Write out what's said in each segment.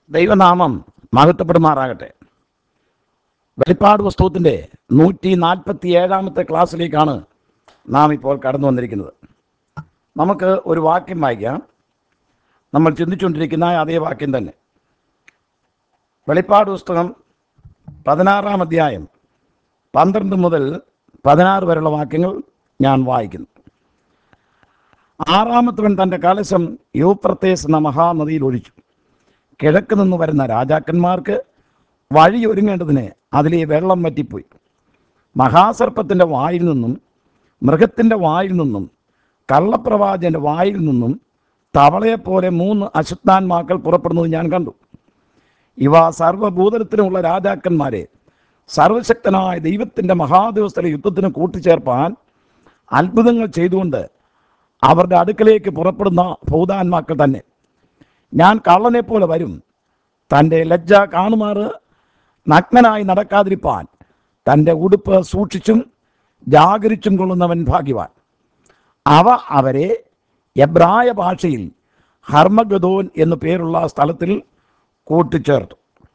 ദൈവനാമം മഹത്വപ്പെടുമാറാകട്ടെ വെളിപ്പാട് പുസ്തകത്തിൻ്റെ നൂറ്റി നാൽപ്പത്തി ഏഴാമത്തെ ക്ലാസ്സിലേക്കാണ് നാം ഇപ്പോൾ കടന്നു വന്നിരിക്കുന്നത് നമുക്ക് ഒരു വാക്യം വായിക്കാം നമ്മൾ ചിന്തിച്ചുകൊണ്ടിരിക്കുന്ന അതേ വാക്യം തന്നെ വെളിപ്പാട് പുസ്തകം പതിനാറാം അധ്യായം പന്ത്രണ്ട് മുതൽ പതിനാറ് വരെയുള്ള വാക്യങ്ങൾ ഞാൻ വായിക്കുന്നു ആറാമത്തവൻ തൻ്റെ കലശം യൂപ്രത്തേസ് എന്ന മഹാനദിയിൽ ഒഴിച്ചു കിഴക്ക് നിന്ന് വരുന്ന രാജാക്കന്മാർക്ക് വഴി ഒരുങ്ങേണ്ടതിന് അതിലെ വെള്ളം വറ്റിപ്പോയി മഹാസർപ്പത്തിൻ്റെ വായിൽ നിന്നും മൃഗത്തിൻ്റെ വായിൽ നിന്നും കള്ളപ്രവാചൻ്റെ വായിൽ നിന്നും തവളയെപ്പോലെ മൂന്ന് അശുദ്ധാന്മാക്കൾ പുറപ്പെടുന്നത് ഞാൻ കണ്ടു ഇവ സർവഭൂതലത്തിനുമുള്ള രാജാക്കന്മാരെ സർവശക്തനായ ദൈവത്തിൻ്റെ മഹാദിവസത്തിലെ യുദ്ധത്തിന് കൂട്ടിച്ചേർപ്പാൻ അത്ഭുതങ്ങൾ ചെയ്തുകൊണ്ട് അവരുടെ അടുക്കലേക്ക് പുറപ്പെടുന്ന ഭൂതാന്മാക്കൾ തന്നെ ഞാൻ കള്ളനെ പോലെ വരും തൻ്റെ ലജ്ജ കാണുമാറ് നഗ്നനായി നടക്കാതിരിപ്പാൻ തൻ്റെ ഉടുപ്പ് സൂക്ഷിച്ചും ജാഗരിച്ചും കൊള്ളുന്നവൻ ഭാഗ്യവാൻ അവ അവരെ എബ്രായ ഭാഷയിൽ ഹർമഗദോൻ എന്നു പേരുള്ള സ്ഥലത്തിൽ കൂട്ടിച്ചേർത്തു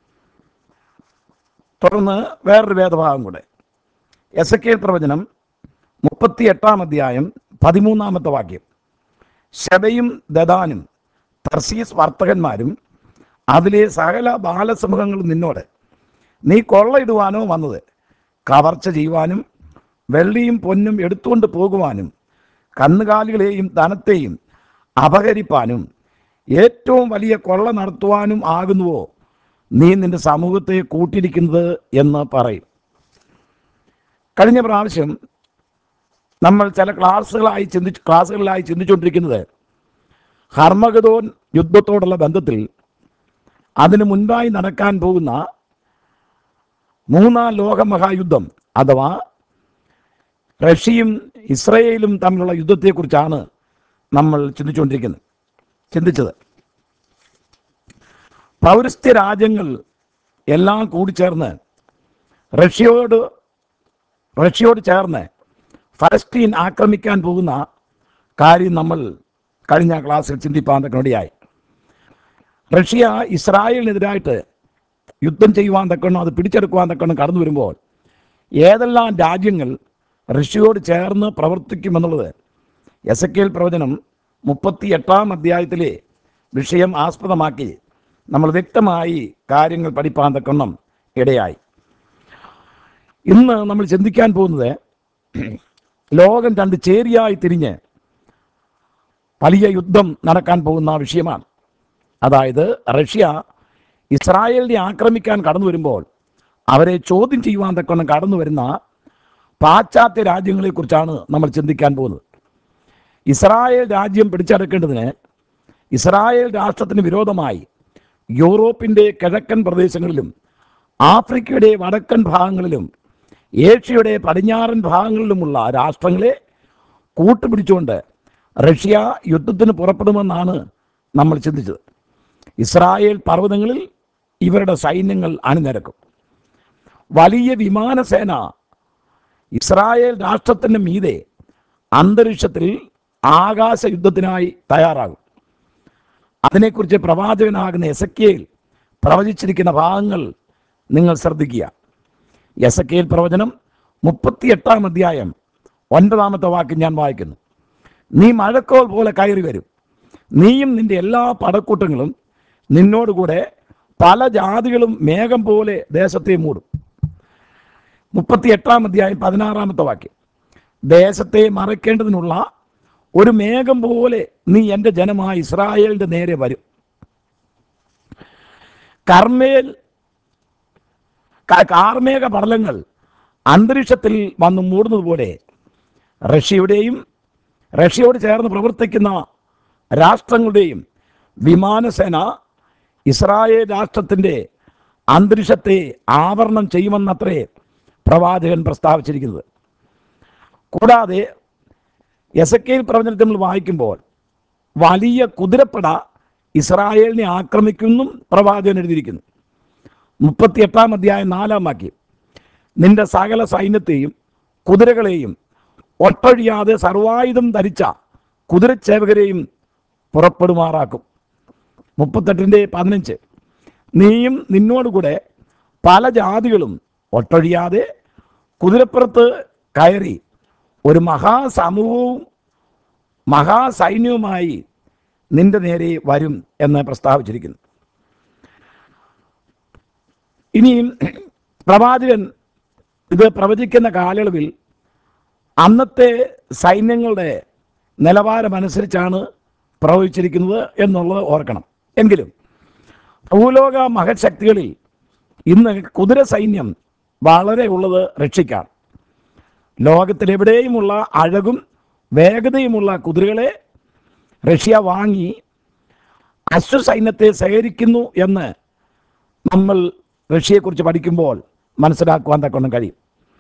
തുടർന്ന് വേറൊരു വേദഭാഗം കൂടെ എസ് കെ പ്രവചനം മുപ്പത്തി എട്ടാം അധ്യായം പതിമൂന്നാമത്തെ വാക്യം ശബയും ദദാനും തർസീസ് വർത്തകന്മാരും അതിലെ സകല ബാലസമൂഹങ്ങളും നിന്നോട് നീ കൊള്ളയിടുവാനോ വന്നത് കവർച്ച ചെയ്യുവാനും വെള്ളിയും പൊന്നും എടുത്തുകൊണ്ട് പോകുവാനും കന്നുകാലികളെയും ധനത്തെയും അപഹരിപ്പാനും ഏറ്റവും വലിയ കൊള്ള നടത്തുവാനും ആകുന്നുവോ നീ നിന്റെ സമൂഹത്തെ കൂട്ടിയിരിക്കുന്നത് എന്ന് പറയും കഴിഞ്ഞ പ്രാവശ്യം നമ്മൾ ചില ക്ലാസ്സുകളായി ചിന്തിച്ച് ക്ലാസ്സുകളിലായി ചിന്തിച്ചുകൊണ്ടിരിക്കുന്നത് ഹർമഗതോൻ യുദ്ധത്തോടുള്ള ബന്ധത്തിൽ അതിനു മുൻപായി നടക്കാൻ പോകുന്ന മൂന്നാം ലോക മഹായുദ്ധം അഥവാ റഷ്യയും ഇസ്രയേലും തമ്മിലുള്ള യുദ്ധത്തെക്കുറിച്ചാണ് നമ്മൾ ചിന്തിച്ചുകൊണ്ടിരിക്കുന്നത് ചിന്തിച്ചത് പൗരസ്ത്യ രാജ്യങ്ങൾ എല്ലാം കൂടിച്ചേർന്ന് റഷ്യയോട് റഷ്യയോട് ചേർന്ന് ഫലസ്തീൻ ആക്രമിക്കാൻ പോകുന്ന കാര്യം നമ്മൾ കഴിഞ്ഞ ക്ലാസ്സിൽ ചിന്തിപ്പാൻ തക്കനോടിയായി റഷ്യ ഇസ്രായേലിനെതിരായിട്ട് യുദ്ധം ചെയ്യുവാൻ തക്കണം അത് പിടിച്ചെടുക്കുവാൻ തക്കണം കടന്നു വരുമ്പോൾ ഏതെല്ലാം രാജ്യങ്ങൾ റഷ്യയോട് ചേർന്ന് പ്രവർത്തിക്കുമെന്നുള്ളത് എസ് എ പ്രവചനം മുപ്പത്തി എട്ടാം അധ്യായത്തിലെ വിഷയം ആസ്പദമാക്കി നമ്മൾ വ്യക്തമായി കാര്യങ്ങൾ പഠിപ്പാൻ തക്കണം ഇടയായി ഇന്ന് നമ്മൾ ചിന്തിക്കാൻ പോകുന്നത് ലോകം രണ്ട് ചേരിയായി തിരിഞ്ഞ് വലിയ യുദ്ധം നടക്കാൻ പോകുന്ന വിഷയമാണ് അതായത് റഷ്യ ഇസ്രായേലിനെ ആക്രമിക്കാൻ കടന്നു വരുമ്പോൾ അവരെ ചോദ്യം ചെയ്യുവാൻ തക്കണം കടന്നു വരുന്ന പാശ്ചാത്യ രാജ്യങ്ങളെക്കുറിച്ചാണ് നമ്മൾ ചിന്തിക്കാൻ പോകുന്നത് ഇസ്രായേൽ രാജ്യം പിടിച്ചടക്കേണ്ടതിന് ഇസ്രായേൽ രാഷ്ട്രത്തിന് വിരോധമായി യൂറോപ്പിൻ്റെ കിഴക്കൻ പ്രദേശങ്ങളിലും ആഫ്രിക്കയുടെ വടക്കൻ ഭാഗങ്ങളിലും ഏഷ്യയുടെ പടിഞ്ഞാറൻ ഭാഗങ്ങളിലുമുള്ള രാഷ്ട്രങ്ങളെ കൂട്ടുപിടിച്ചുകൊണ്ട് റഷ്യ യുദ്ധത്തിന് പുറപ്പെടുമെന്നാണ് നമ്മൾ ചിന്തിച്ചത് ഇസ്രായേൽ പർവ്വതങ്ങളിൽ ഇവരുടെ സൈന്യങ്ങൾ അണിനിരക്കും വലിയ വിമാനസേന ഇസ്രായേൽ രാഷ്ട്രത്തിൻ്റെ മീതെ അന്തരീക്ഷത്തിൽ ആകാശ യുദ്ധത്തിനായി തയ്യാറാകും അതിനെക്കുറിച്ച് പ്രവാചകനാകുന്ന എസക്കേൽ പ്രവചിച്ചിരിക്കുന്ന ഭാഗങ്ങൾ നിങ്ങൾ ശ്രദ്ധിക്കുക എസക്കേൽ പ്രവചനം മുപ്പത്തിയെട്ടാം അധ്യായം ഒൻപതാമത്തെ വാക്ക് ഞാൻ വായിക്കുന്നു നീ മഴക്കോൾ പോലെ കയറി വരും നീയും നിന്റെ എല്ലാ പടക്കൂട്ടങ്ങളും നിന്നോടുകൂടെ പല ജാതികളും മേഘം പോലെ ദേശത്തെ മൂടും മുപ്പത്തി എട്ടാം അധ്യായം പതിനാറാമത്തെ വാക്യം ദേശത്തെ മറയ്ക്കേണ്ടതിനുള്ള ഒരു മേഘം പോലെ നീ എൻ്റെ ജനമായ ഇസ്രായേലിൻ്റെ നേരെ വരും കർമ്മേൽ ക- കാർമേഘ പടലങ്ങൾ അന്തരീക്ഷത്തിൽ വന്ന് മൂടുന്നത് പോലെ റഷ്യയുടെയും റഷ്യയോട് ചേർന്ന് പ്രവർത്തിക്കുന്ന രാഷ്ട്രങ്ങളുടെയും വിമാനസേന ഇസ്രായേൽ രാഷ്ട്രത്തിൻ്റെ അന്തരീക്ഷത്തെ ആവരണം ചെയ്യുമെന്നത്രേ പ്രവാചകൻ പ്രസ്താവിച്ചിരിക്കുന്നത് കൂടാതെ എസക്കേൽ പ്രവചനത്തിൽ നമ്മൾ വായിക്കുമ്പോൾ വലിയ കുതിരപ്പട ഇസ്രായേലിനെ ആക്രമിക്കുന്നും പ്രവാചകൻ എഴുതിയിരിക്കുന്നു മുപ്പത്തിയെട്ടാം അധ്യായം നാലാം വാക്യം നിന്റെ സകല സൈന്യത്തെയും കുതിരകളെയും ഒട്ടൊഴിയാതെ സർവായുധം ധരിച്ച കുതിരച്ചേവകരെയും പുറപ്പെടുമാറാക്കും മുപ്പത്തെട്ടിൻ്റെ പതിനഞ്ച് നീയും നിന്നോടുകൂടെ പല ജാതികളും ഒട്ടൊഴിയാതെ കുതിരപ്പുറത്ത് കയറി ഒരു മഹാസമൂഹവും മഹാസൈന്യവുമായി നിന്റെ നേരെ വരും എന്ന് പ്രസ്താവിച്ചിരിക്കുന്നു ഇനിയും പ്രവാചകൻ ഇത് പ്രവചിക്കുന്ന കാലയളവിൽ അന്നത്തെ സൈന്യങ്ങളുടെ നിലവാരമനുസരിച്ചാണ് പ്രവചിച്ചിരിക്കുന്നത് എന്നുള്ളത് ഓർക്കണം എങ്കിലും ഭൂലോക മഹശക്തികളിൽ ഇന്ന് കുതിര സൈന്യം വളരെ ഉള്ളത് രക്ഷിക്കാൻ ലോകത്തിലെവിടെയുമുള്ള അഴകും വേഗതയുമുള്ള കുതിരകളെ റഷ്യ വാങ്ങി അശ്വസൈന്യത്തെ ശേഖരിക്കുന്നു എന്ന് നമ്മൾ റഷ്യയെക്കുറിച്ച് പഠിക്കുമ്പോൾ മനസ്സിലാക്കുവാൻ തക്കൊണ്ടും കഴിയും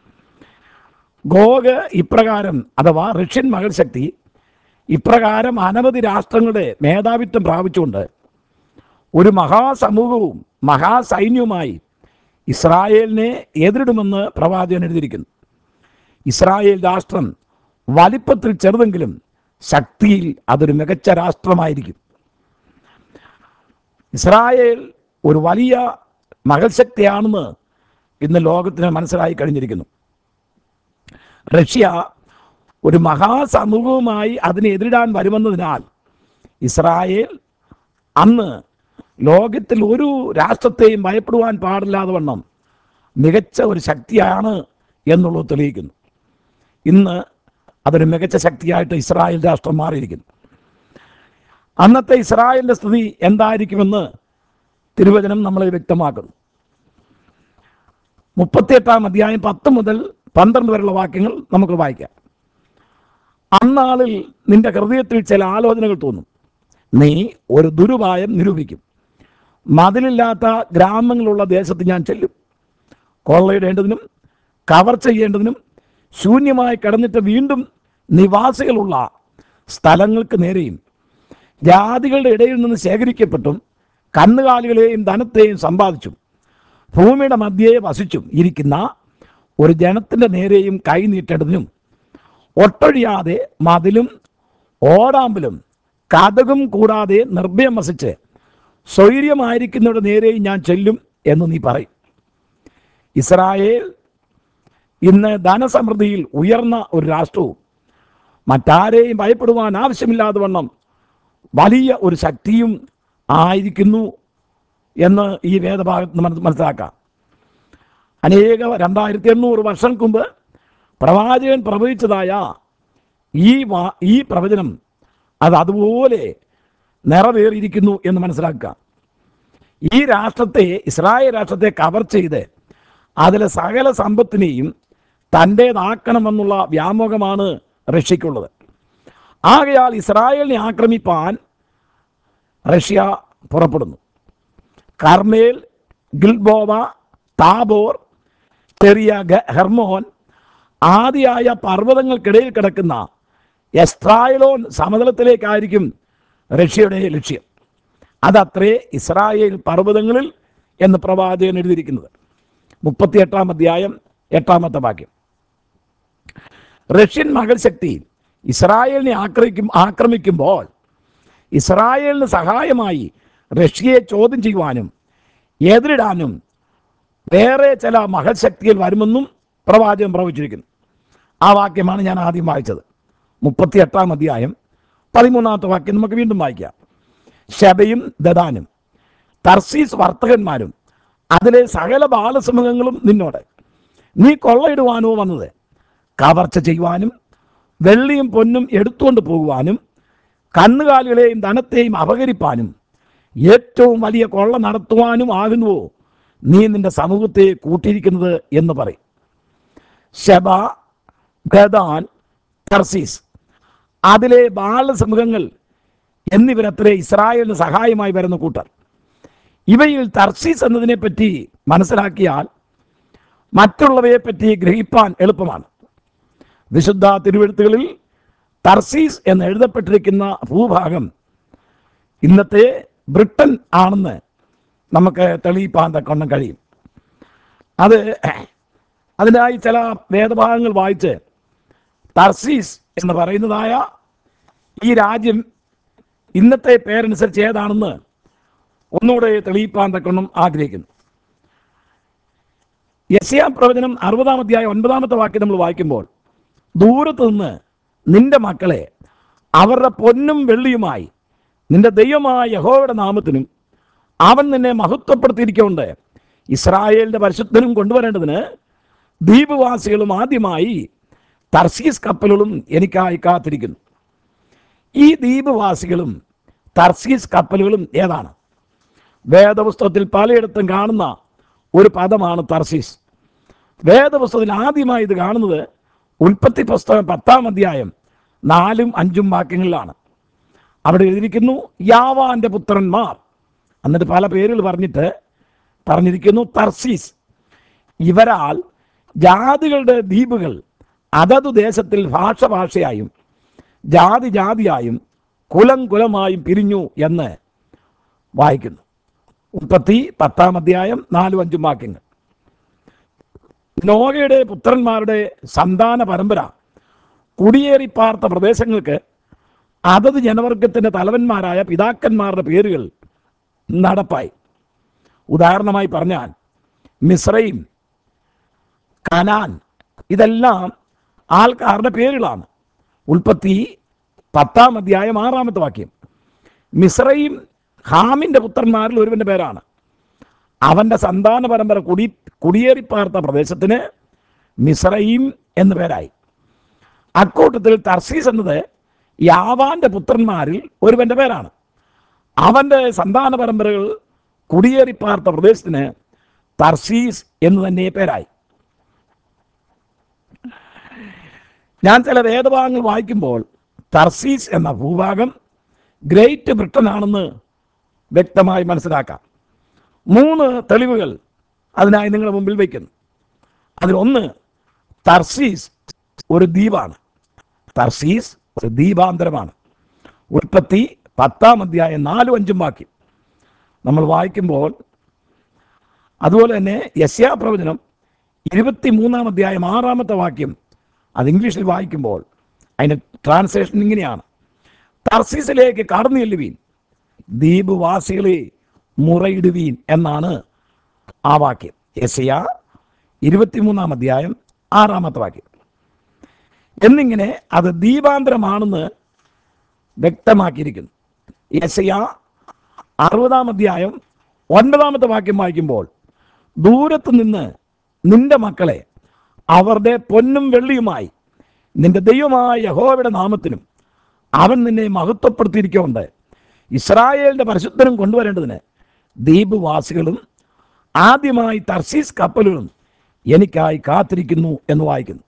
ഗോഗ് ഇപ്രകാരം അഥവാ റഷ്യൻ മഹൾശക്തി ഇപ്രകാരം അനവധി രാഷ്ട്രങ്ങളുടെ മേധാവിത്വം പ്രാപിച്ചുകൊണ്ട് ഒരു മഹാസമൂഹവും മഹാസൈന്യവുമായി ഇസ്രായേലിനെ എതിരിടുമെന്ന് പ്രവാചകൻ എഴുതിയിരിക്കുന്നു ഇസ്രായേൽ രാഷ്ട്രം വലിപ്പത്തിൽ ചെറുതെങ്കിലും ശക്തിയിൽ അതൊരു മികച്ച രാഷ്ട്രമായിരിക്കും ഇസ്രായേൽ ഒരു വലിയ മകൾശക്തിയാണെന്ന് ഇന്ന് ലോകത്തിന് മനസ്സിലായി കഴിഞ്ഞിരിക്കുന്നു റഷ്യ ഒരു മഹാസമൂഹവുമായി അതിനെ എതിരിടാൻ വരുമെന്നതിനാൽ ഇസ്രായേൽ അന്ന് ലോകത്തിൽ ഒരു രാഷ്ട്രത്തെയും ഭയപ്പെടുവാൻ പാടില്ലാതെ വണ്ണം മികച്ച ഒരു ശക്തിയാണ് എന്നുള്ളത് തെളിയിക്കുന്നു ഇന്ന് അതൊരു മികച്ച ശക്തിയായിട്ട് ഇസ്രായേൽ രാഷ്ട്രം മാറിയിരിക്കുന്നു അന്നത്തെ ഇസ്രായേലിൻ്റെ സ്ഥിതി എന്തായിരിക്കുമെന്ന് തിരുവചനം നമ്മളെ വ്യക്തമാക്കുന്നു മുപ്പത്തിയെട്ടാം അധ്യായം പത്ത് മുതൽ പന്ത്രണ്ട് വരെയുള്ള വാക്യങ്ങൾ നമുക്ക് വായിക്കാം അന്നാളിൽ നിന്റെ ഹൃദയത്തിൽ ചില ആലോചനകൾ തോന്നും നീ ഒരു ദുരുപായം നിരൂപിക്കും മതിലില്ലാത്ത ഗ്രാമങ്ങളുള്ള ദേശത്ത് ഞാൻ ചെല്ലും കൊള്ളയിടേണ്ടതിനും കവർ ചെയ്യേണ്ടതിനും ശൂന്യമായി കിടന്നിട്ട് വീണ്ടും നിവാസികളുള്ള സ്ഥലങ്ങൾക്ക് നേരെയും ജാതികളുടെ ഇടയിൽ നിന്ന് ശേഖരിക്കപ്പെട്ടും കന്നുകാലികളെയും ധനത്തെയും സമ്പാദിച്ചും ഭൂമിയുടെ മധ്യേ വസിച്ചും ഇരിക്കുന്ന ഒരു ജനത്തിൻ്റെ നേരെയും കൈ നീട്ടേണ്ടതിനും ഒട്ടൊഴിയാതെ മതിലും ഓടാമ്പലും കഥകും കൂടാതെ നിർഭയം വസിച്ച് സ്വൈര്യമായിരിക്കുന്നവരുടെ നേരെയും ഞാൻ ചെല്ലും എന്ന് നീ പറയും ഇസ്രായേൽ ഇന്ന് ധനസമൃദ്ധിയിൽ ഉയർന്ന ഒരു രാഷ്ട്രവും മറ്റാരെയും ഭയപ്പെടുവാൻ ആവശ്യമില്ലാതെ വണ്ണം വലിയ ഒരു ശക്തിയും ആയിരിക്കുന്നു എന്ന് ഈ വേദഭാഗത്ത് നിന്ന് മനസ് മനസ്സിലാക്കാം അനേക രണ്ടായിരത്തി എണ്ണൂറ് വർഷങ്ങൾക്ക് മുമ്പ് പ്രവാചകൻ പ്രവചിച്ചതായ ഈ വാ ഈ പ്രവചനം അത് അതുപോലെ നിറവേറിയിരിക്കുന്നു എന്ന് മനസ്സിലാക്കുക ഈ രാഷ്ട്രത്തെ ഇസ്രായേൽ രാഷ്ട്രത്തെ കവർ ചെയ്ത് അതിലെ സകല സമ്പത്തിനെയും തൻ്റേതാക്കണമെന്നുള്ള വ്യാമോഹമാണ് റഷ്യക്കുള്ളത് ആകയാൽ ഇസ്രായേലിനെ ആക്രമിപ്പാൻ റഷ്യ പുറപ്പെടുന്നു കർമേൽ ഗിൽബോവ താബോർ ചെറിയ ഗ- ഹെർമോൻ ആദിയായ പർവ്വതങ്ങൾക്കിടയിൽ കിടക്കുന്ന എസ്ട്രായലോൻ സമതലത്തിലേക്കായിരിക്കും റഷ്യയുടെ ലക്ഷ്യം അതത്രേ ഇസ്രായേൽ പർവ്വതങ്ങളിൽ എന്ന് പ്രവാചകൻ എഴുതിയിരിക്കുന്നത് മുപ്പത്തിയെട്ടാം അധ്യായം എട്ടാമത്തെ വാക്യം റഷ്യൻ മകൾ ശക്തി ഇസ്രായേലിനെ ആക്രമിക്കും ആക്രമിക്കുമ്പോൾ ഇസ്രായേലിന് സഹായമായി റഷ്യയെ ചോദ്യം ചെയ്യുവാനും എതിരിടാനും വേറെ ചില മഹശക്തികൾ വരുമെന്നും പ്രവാചകൻ പ്രവചിച്ചിരിക്കുന്നു ആ വാക്യമാണ് ഞാൻ ആദ്യം വായിച്ചത് മുപ്പത്തി എട്ടാം അധ്യായം പതിമൂന്നാമത്തെ വാക്യം നമുക്ക് വീണ്ടും വായിക്കാം ശബയും ദദാനും തർസീസ് വർത്തകന്മാരും അതിലെ സകല ബാലസമൂഹങ്ങളും നിന്നോട് നീ കൊള്ളയിടുവാനോ വന്നത് കവർച്ച ചെയ്യുവാനും വെള്ളിയും പൊന്നും എടുത്തുകൊണ്ട് പോകുവാനും കന്നുകാലികളെയും ധനത്തെയും അപകരിപ്പാനും ഏറ്റവും വലിയ കൊള്ള നടത്തുവാനും ആകുന്നുവോ നീ നിന്റെ സമൂഹത്തെ കൂട്ടിയിരിക്കുന്നത് എന്ന് പറയും ശബ ഗദാൻ തർസീസ് അതിലെ ബാലസമൂഹങ്ങൾ എന്നിവരത്രേ ഇസ്രായേലിന് സഹായമായി വരുന്ന കൂട്ടർ ഇവയിൽ തർസീസ് എന്നതിനെ പറ്റി മനസ്സിലാക്കിയാൽ മറ്റുള്ളവയെ പറ്റി ഗ്രഹിപ്പാൻ എളുപ്പമാണ് വിശുദ്ധ തിരുവെഴുത്തുകളിൽ തർസീസ് എന്ന് എഴുതപ്പെട്ടിരിക്കുന്ന ഭൂഭാഗം ഇന്നത്തെ ബ്രിട്ടൻ ആണെന്ന് നമുക്ക് തെളിയിപ്പാൻ തക്കൊണ്ണം കഴിയും അത് അതിനായി ചില വേദഭാഗങ്ങൾ വായിച്ച് തർസീസ് എന്ന് പറയുന്നതായ ഈ രാജ്യം ഇന്നത്തെ പേരനുസരിച്ച് ഏതാണെന്ന് ഒന്നുകൂടെ തെളിയിപ്പാൻ തക്കണം ആഗ്രഹിക്കുന്നു യശയാ പ്രവചനം അറുപതാം അധ്യായം ഒൻപതാമത്തെ വാക്യം നമ്മൾ വായിക്കുമ്പോൾ ദൂരത്ത് നിന്ന് നിന്റെ മക്കളെ അവരുടെ പൊന്നും വെള്ളിയുമായി നിന്റെ ദൈവമായ യഹോവയുടെ നാമത്തിനും അവൻ നിന്നെ മഹത്വപ്പെടുത്തിയിരിക്കൊണ്ട് ഇസ്രായേലിന്റെ പരിശുദ്ധനും കൊണ്ടുവരേണ്ടതിന് ദ്വീപവാസികളും ആദ്യമായി തർസീസ് കപ്പലുകളും എനിക്കായി കാത്തിരിക്കുന്നു ഈ ദ്വീപവാസികളും തർസീസ് കപ്പലുകളും ഏതാണ് വേദപുസ്തകത്തിൽ പലയിടത്തും കാണുന്ന ഒരു പദമാണ് തർസീസ് വേദപുസ്തകത്തിൽ ആദ്യമായി ഇത് കാണുന്നത് ഉൽപ്പത്തി പുസ്തകം പത്താം അധ്യായം നാലും അഞ്ചും വാക്യങ്ങളിലാണ് അവിടെ എഴുതിയിരിക്കുന്നു യാവാന്റെ പുത്രന്മാർ എന്നിട്ട് പല പേരുകൾ പറഞ്ഞിട്ട് പറഞ്ഞിരിക്കുന്നു തർസീസ് ഇവരാൽ ജാതികളുടെ ദ്വീപുകൾ അതതു ദേശത്തിൽ ഭാഷ ഭാഷയായും ജാതി ജാതിയായും കുലം കുലമായും പിരിഞ്ഞു എന്ന് വായിക്കുന്നു മുപ്പത്തി പത്താം അധ്യായം നാലും അഞ്ചും വാക്യങ്ങൾ നോഗയുടെ പുത്രന്മാരുടെ സന്താന പരമ്പര കുടിയേറി പാർത്ത പ്രദേശങ്ങൾക്ക് അതത് ജനവർഗത്തിന്റെ തലവന്മാരായ പിതാക്കന്മാരുടെ പേരുകൾ നടപ്പായി ഉദാഹരണമായി പറഞ്ഞാൽ മിശ്രയും കനാൻ ഇതെല്ലാം ആൾക്കാരുടെ പേരുകളാണ് ഉൽപ്പത്തി പത്താം അധ്യായം ആറാമത്തെ വാക്യം മിശ്രയും ഹാമിന്റെ പുത്രന്മാരിൽ ഒരുവന്റെ പേരാണ് അവന്റെ സന്താന പരമ്പര കുടി കുടിയേറിപ്പാർത്ത പ്രദേശത്തിന് മിശ്രയും എന്ന പേരായി അക്കൂട്ടത്തിൽ തർസീസ് എന്നത് യാവാന്റെ പുത്രന്മാരിൽ ഒരുവന്റെ പേരാണ് അവന്റെ സന്താന പരമ്പരകൾ കുടിയേറിപ്പാർത്ത പ്രദേശത്തിന് തർസീസ് എന്ന് തന്നെ പേരായി ഞാൻ ചില വേദഭാഗങ്ങൾ വായിക്കുമ്പോൾ തർസീസ് എന്ന ഭൂഭാഗം ഗ്രേറ്റ് ബ്രിട്ടൻ ആണെന്ന് വ്യക്തമായി മനസ്സിലാക്കാം മൂന്ന് തെളിവുകൾ അതിനായി നിങ്ങളുടെ മുമ്പിൽ വയ്ക്കുന്നു അതിലൊന്ന് തർസീസ് ഒരു ദ്വീപാണ് തർസീസ് ഒരു ദ്വീപാന്തരമാണ് ഉൽപ്പത്തി പത്താം അധ്യായം നാലും അഞ്ചും വാക്യം നമ്മൾ വായിക്കുമ്പോൾ അതുപോലെ തന്നെ യശ്യാപ്രവചനം ഇരുപത്തി മൂന്നാം അധ്യായം ആറാമത്തെ വാക്യം അത് ഇംഗ്ലീഷിൽ വായിക്കുമ്പോൾ അതിൻ്റെ ട്രാൻസ്ലേഷൻ ഇങ്ങനെയാണ് തർസീസിലേക്ക് കടന്നു ചെല്ലുവീൻ ദ്വീപ് വാസികളെ മുറയിടുവീൻ എന്നാണ് ആ വാക്യം യശയ ഇരുപത്തിമൂന്നാം അധ്യായം ആറാമത്തെ വാക്യം എന്നിങ്ങനെ അത് ദീപാന്തരമാണെന്ന് വ്യക്തമാക്കിയിരിക്കുന്നു യശയ അറുപതാം അധ്യായം ഒൻപതാമത്തെ വാക്യം വായിക്കുമ്പോൾ ദൂരത്ത് നിന്ന് നിന്റെ മക്കളെ അവരുടെ പൊന്നും വെള്ളിയുമായി നിന്റെ ദൈവമായ യഹോവയുടെ നാമത്തിനും അവൻ നിന്നെ മഹത്വപ്പെടുത്തിയിരിക്കൊണ്ട് ഇസ്രായേലിന്റെ പരിശുദ്ധനും കൊണ്ടുവരേണ്ടതിന് ദ്വീപവാസികളും ആദ്യമായി തർസീസ് കപ്പലുകളും എനിക്കായി കാത്തിരിക്കുന്നു എന്ന് വായിക്കുന്നു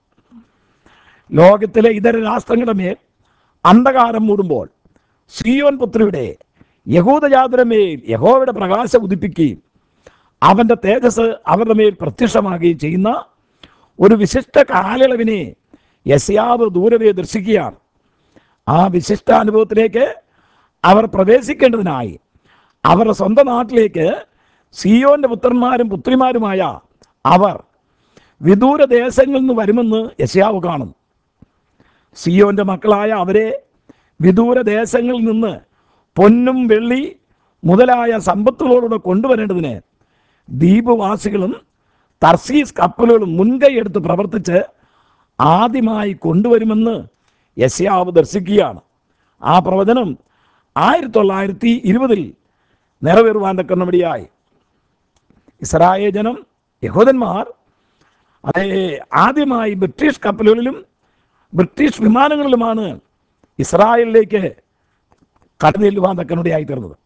ലോകത്തിലെ ഇതര രാഷ്ട്രങ്ങളുടെ മേൽ അന്ധകാരം മൂടുമ്പോൾ സിയോൻ പുത്രിയുടെ യഹൂദജാതരുടെ മേൽ യഹോവയുടെ പ്രകാശം ഉദിപ്പിക്കുകയും അവന്റെ തേജസ് അവരുടെ മേൽ പ്രത്യക്ഷമാകുകയും ചെയ്യുന്ന ഒരു വിശിഷ്ട കാലയളവിനെ യസ്യാവ് ദൂരവേ ദർശിക്കുകയാണ് ആ വിശിഷ്ടാനുഭവത്തിലേക്ക് അവർ പ്രവേശിക്കേണ്ടതിനായി അവരുടെ സ്വന്തം നാട്ടിലേക്ക് സിയോന്റെ പുത്രന്മാരും പുത്രിമാരുമായ അവർ വിദൂര ദേശങ്ങളിൽ നിന്ന് വരുമെന്ന് യശയാവ് കാണുന്നു സിയോന്റെ മക്കളായ അവരെ വിദൂര ദേശങ്ങളിൽ നിന്ന് പൊന്നും വെള്ളി മുതലായ സമ്പത്തുകളോടുകൂടെ കൊണ്ടുവരേണ്ടതിന് ദ്വീപവാസികളും തർസീസ് കപ്പലുകളും മുൻകൈ എടുത്ത് പ്രവർത്തിച്ച് ആദ്യമായി കൊണ്ടുവരുമെന്ന് യശയാവ് ദർശിക്കുകയാണ് ആ പ്രവചനം ആയിരത്തി തൊള്ളായിരത്തി ഇരുപതിൽ നിറവേറുവാൻ തക്കുന്നപടിയായി ഇസ്രായേൽ ജനം യഹൂദന്മാർ അതേ ആദ്യമായി ബ്രിട്ടീഷ് കപ്പലുകളിലും ബ്രിട്ടീഷ് വിമാനങ്ങളിലുമാണ് ഇസ്രായേലിലേക്ക് കടന്നു ചെല്ലുവാൻ തക്കനുടയായി തീർന്നത്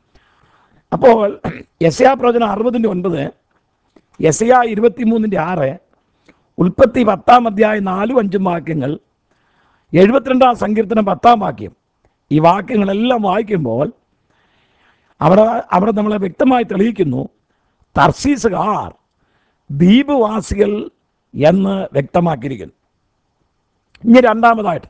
അപ്പോൾ യസയാ പ്രവചനം അറുപതിൻ്റെ ഒൻപത് യസയ ഇരുപത്തിമൂന്നിൻ്റെ ആറ് ഉൽപ്പത്തി പത്താം അധ്യായം നാലും അഞ്ചും വാക്യങ്ങൾ എഴുപത്തിരണ്ടാം സങ്കീർത്തനം പത്താം വാക്യം ഈ വാക്യങ്ങളെല്ലാം വായിക്കുമ്പോൾ അവിടെ അവിടെ നമ്മളെ വ്യക്തമായി തെളിയിക്കുന്നു തർസീസുകാർ ദ്വീപവാസികൾ എന്ന് വ്യക്തമാക്കിയിരിക്കുന്നു ഇനി രണ്ടാമതായിട്ട്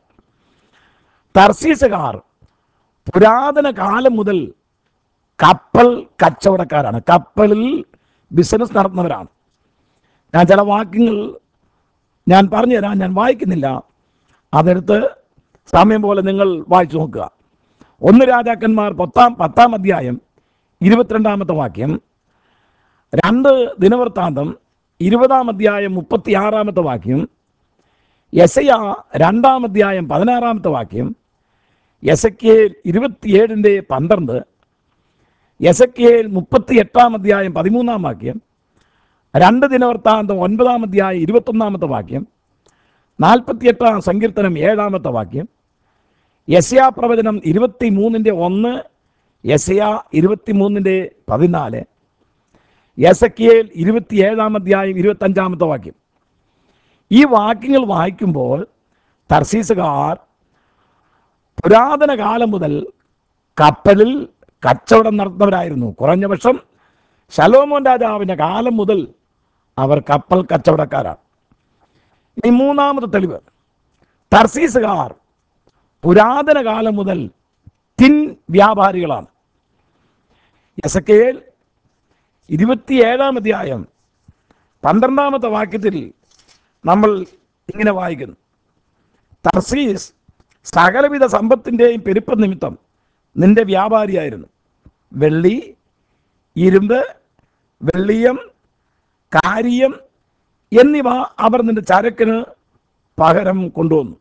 തർസീസുകാർ പുരാതന കാലം മുതൽ കപ്പൽ കച്ചവടക്കാരാണ് കപ്പലിൽ ബിസിനസ് നടത്തുന്നവരാണ് ഞാൻ ചില വാക്യങ്ങൾ ഞാൻ പറഞ്ഞു തരാം ഞാൻ വായിക്കുന്നില്ല അതെടുത്ത് സമയം പോലെ നിങ്ങൾ വായിച്ചു നോക്കുക ഒന്ന് രാജാക്കന്മാർ പത്താം പത്താം അധ്യായം ഇരുപത്തിരണ്ടാമത്തെ വാക്യം രണ്ട് ദിനവൃത്താന്തം ഇരുപതാം അധ്യായം മുപ്പത്തിയാറാമത്തെ വാക്യം യസയ രണ്ടാം അധ്യായം പതിനാറാമത്തെ വാക്യം യസക്കേൽ ഇരുപത്തിയേഴിൻ്റെ പന്ത്രണ്ട് യസക്കേൽ മുപ്പത്തി എട്ടാം അധ്യായം പതിമൂന്നാം വാക്യം രണ്ട് ദിനവൃത്താന്തം ഒൻപതാം അധ്യായം ഇരുപത്തൊന്നാമത്തെ വാക്യം നാൽപ്പത്തിയെട്ടാം സങ്കീർത്തനം ഏഴാമത്തെ വാക്യം യസയാ പ്രവചനം ഇരുപത്തി മൂന്നിൻ്റെ ഒന്ന് യസയ ഇരുപത്തിമൂന്നിൻ്റെ പതിനാല് യസക്കിയേൽ ഇരുപത്തിയേഴാം അധ്യായം ഇരുപത്തഞ്ചാമത്തെ വാക്യം ഈ വാക്യങ്ങൾ വായിക്കുമ്പോൾ തർസീസുകാർ പുരാതന കാലം മുതൽ കപ്പലിൽ കച്ചവടം നടത്തുന്നവരായിരുന്നു കുറഞ്ഞ പക്ഷം ശലോമോൻ രാജാവിൻ്റെ കാലം മുതൽ അവർ കപ്പൽ കച്ചവടക്കാരാണ് ഇനി മൂന്നാമത്തെ തെളിവ് തർസീസുകാർ പുരാതന കാലം മുതൽ തിൻ വ്യാപാരികളാണ് എസക്കേൽ ഇരുപത്തിയേഴാം അധ്യായം പന്ത്രണ്ടാമത്തെ വാക്യത്തിൽ നമ്മൾ ഇങ്ങനെ വായിക്കുന്നു തർസീസ് സകലവിധ സമ്പത്തിൻ്റെയും പെരുപ്പ നിമിത്തം നിന്റെ വ്യാപാരിയായിരുന്നു വെള്ളി ഇരുമ്പ് വെള്ളിയം കാരിയം എന്നിവ അവർ നിന്റെ ചരക്കിന് പകരം കൊണ്ടുവന്നു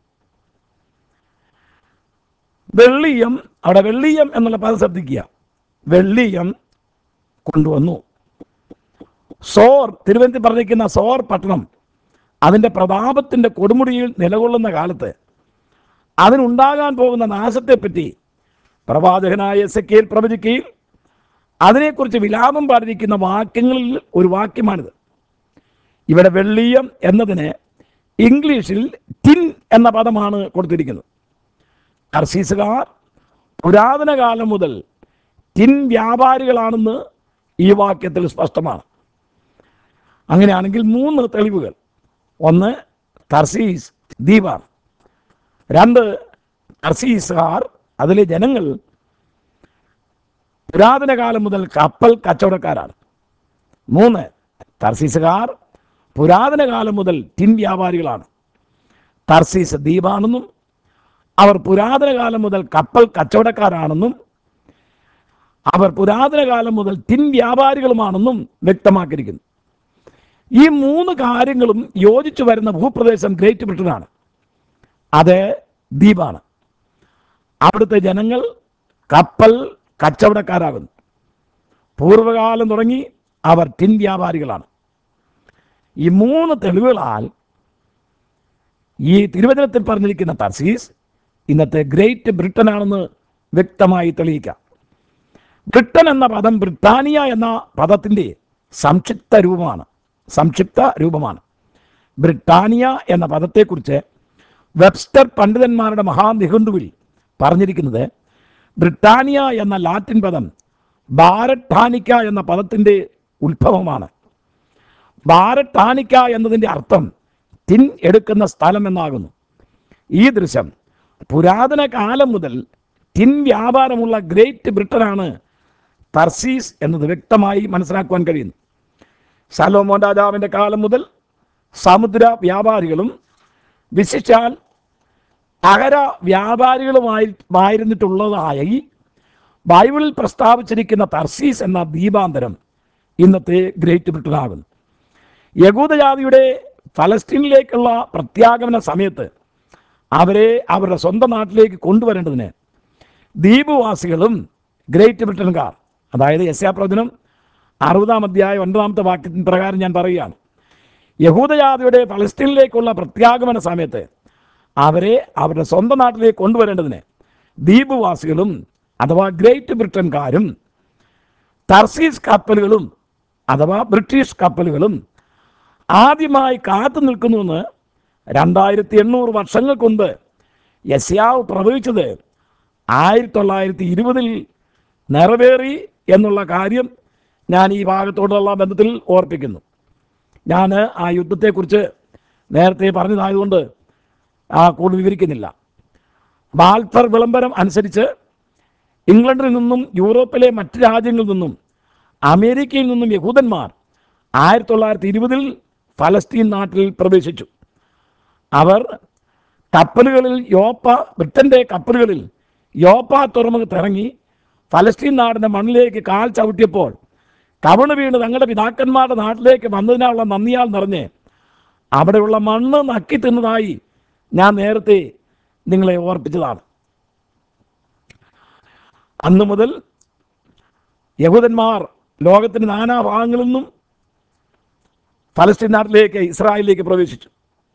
വെള്ളിയം അവിടെ വെള്ളിയം എന്നുള്ള പദം ശ്രദ്ധിക്കുക വെള്ളിയം കൊണ്ടുവന്നു സോർ തിരുവനന്തപുരം പറഞ്ഞിരിക്കുന്ന സോർ പട്ടണം അതിൻ്റെ പ്രതാപത്തിൻ്റെ കൊടുമുടിയിൽ നിലകൊള്ളുന്ന കാലത്ത് അതിനുണ്ടാകാൻ പോകുന്ന നാശത്തെപ്പറ്റി പ്രവാചകനായ എസക്കേൽ പ്രവചിക്കുകയും അതിനെക്കുറിച്ച് വിലാപം പാടിയിരിക്കുന്ന വാക്യങ്ങളിൽ ഒരു വാക്യമാണിത് ഇവിടെ വെള്ളിയം എന്നതിന് ഇംഗ്ലീഷിൽ ടിൻ എന്ന പദമാണ് കൊടുത്തിരിക്കുന്നത് അർസീസുകാർ പുരാതന കാലം മുതൽ ടിൻ വ്യാപാരികളാണെന്ന് ഈ വാക്യത്തിൽ സ്പഷ്ടമാണ് അങ്ങനെയാണെങ്കിൽ മൂന്ന് തെളിവുകൾ ഒന്ന് തർസീസ് ദ്വീപാണ് രണ്ട് തർസീസുകാർ അതിലെ ജനങ്ങൾ പുരാതന കാലം മുതൽ കപ്പൽ കച്ചവടക്കാരാണ് മൂന്ന് തർസീസുകാർ പുരാതന കാലം മുതൽ ടിൻ വ്യാപാരികളാണ് തർസീസ് ദ്വീപാണെന്നും അവർ പുരാതന കാലം മുതൽ കപ്പൽ കച്ചവടക്കാരാണെന്നും അവർ പുരാതന കാലം മുതൽ ടിൻ വ്യാപാരികളുമാണെന്നും വ്യക്തമാക്കിയിരിക്കുന്നു ഈ മൂന്ന് കാര്യങ്ങളും യോജിച്ചു വരുന്ന ഭൂപ്രദേശം ഗ്രേറ്റ് ബ്രിട്ടനാണ് അത് ദ്വീപാണ് അവിടുത്തെ ജനങ്ങൾ കപ്പൽ കച്ചവടക്കാരാകുന്നു പൂർവ്വകാലം തുടങ്ങി അവർ ടിൻ വ്യാപാരികളാണ് ഈ മൂന്ന് തെളിവുകളാൽ ഈ തിരുവചനത്തിൽ പറഞ്ഞിരിക്കുന്ന തർസീസ് ഇന്നത്തെ ഗ്രേറ്റ് ബ്രിട്ടനാണെന്ന് വ്യക്തമായി തെളിയിക്കാം ബ്രിട്ടൻ എന്ന പദം ബ്രിട്ടാനിയ എന്ന പദത്തിൻ്റെ സംക്ഷിപ്ത രൂപമാണ് സംക്ഷിപ്ത രൂപമാണ് ബ്രിട്ടാനിയ എന്ന പദത്തെക്കുറിച്ച് വെബ്സ്റ്റർ പണ്ഡിതന്മാരുടെ മഹാനിഘണ്ടുവിൽ പറഞ്ഞിരിക്കുന്നത് ബ്രിട്ടാനിയ എന്ന ലാറ്റിൻ പദം ബാരട്ടാനിക്ക എന്ന പദത്തിൻ്റെ ഉത്ഭവമാണ് ബാരട്ടാനിക്ക എന്നതിൻ്റെ അർത്ഥം തിൻ എടുക്കുന്ന സ്ഥലം എന്നാകുന്നു ഈ ദൃശ്യം പുരാതന കാലം മുതൽ ടിൻ വ്യാപാരമുള്ള ഗ്രേറ്റ് ബ്രിട്ടനാണ് തർസീസ് എന്നത് വ്യക്തമായി മനസ്സിലാക്കുവാൻ കഴിയുന്നു സലോമോൻ രാജാവിൻ്റെ കാലം മുതൽ സമുദ്ര വ്യാപാരികളും വിശിച്ചാൽ അകര വ്യാപാരികളുമായി ആയിരുന്നിട്ടുള്ളതായി ബൈബിളിൽ പ്രസ്താവിച്ചിരിക്കുന്ന തർസീസ് എന്ന ദ്വീപാന്തരം ഇന്നത്തെ ഗ്രേറ്റ് ബ്രിട്ടനാകുന്നു യഹൂദജാതിയുടെ ഫലസ്തീനിലേക്കുള്ള പ്രത്യാഗമന സമയത്ത് അവരെ അവരുടെ സ്വന്തം നാട്ടിലേക്ക് കൊണ്ടുവരേണ്ടതിന് ദ്വീപവാസികളും ഗ്രേറ്റ് ബ്രിട്ടൻകാർ അതായത് യസ്യാ പ്രവചനം അറുപതാം അധ്യായം ഒൻപതാമത്തെ വാക്യത്തിന് പ്രകാരം ഞാൻ പറയുകയാണ് യഹൂദജാതിയുടെ ഫലസ്തീനിലേക്കുള്ള പ്രത്യാഗമന സമയത്ത് അവരെ അവരുടെ സ്വന്തം നാട്ടിലേക്ക് കൊണ്ടുവരേണ്ടതിന് ദ്വീപവാസികളും അഥവാ ഗ്രേറ്റ് ബ്രിട്ടൻകാരും തർസീസ് കപ്പലുകളും അഥവാ ബ്രിട്ടീഷ് കപ്പലുകളും ആദ്യമായി കാത്തു നിൽക്കുന്നുവെന്ന് രണ്ടായിരത്തി എണ്ണൂറ് വർഷങ്ങൾക്ക് മുൻപ് യസ്യാവ് പ്രവചിച്ചത് ആയിരത്തി തൊള്ളായിരത്തി ഇരുപതിൽ നിറവേറി എന്നുള്ള കാര്യം ഞാൻ ഈ ഭാഗത്തോടുള്ള ബന്ധത്തിൽ ഓർപ്പിക്കുന്നു ഞാൻ ആ യുദ്ധത്തെക്കുറിച്ച് നേരത്തെ പറഞ്ഞതായതുകൊണ്ട് ആ കൂടുതൽ വിവരിക്കുന്നില്ല ബാൽഫർ വിളംബരം അനുസരിച്ച് ഇംഗ്ലണ്ടിൽ നിന്നും യൂറോപ്പിലെ മറ്റ് രാജ്യങ്ങളിൽ നിന്നും അമേരിക്കയിൽ നിന്നും യഹൂദന്മാർ ആയിരത്തി തൊള്ളായിരത്തി ഇരുപതിൽ ഫലസ്തീൻ നാട്ടിൽ പ്രവേശിച്ചു അവർ കപ്പലുകളിൽ യോപ്പ ബ്രിട്ടൻ്റെ കപ്പലുകളിൽ യോപ്പ തുറമുഖത്ത് ഇറങ്ങി ഫലസ്തീൻ നാടിൻ്റെ മണ്ണിലേക്ക് കാൽ ചവിട്ടിയപ്പോൾ കവണ് വീണ് തങ്ങളുടെ പിതാക്കന്മാരുടെ നാട്ടിലേക്ക് വന്നതിനുള്ള നന്ദിയാൽ നിറഞ്ഞ് അവിടെയുള്ള മണ്ണ് നക്കി തിന്നതായി ഞാൻ നേരത്തെ നിങ്ങളെ ഓർപ്പിച്ചതാണ് അന്ന് മുതൽ യഹൂദന്മാർ ലോകത്തിന്റെ നാനാഭാഗങ്ങളിൽ നിന്നും ഫലസ്തീൻ നാട്ടിലേക്ക് ഇസ്രായേലിലേക്ക് പ്രവേശിച്ചു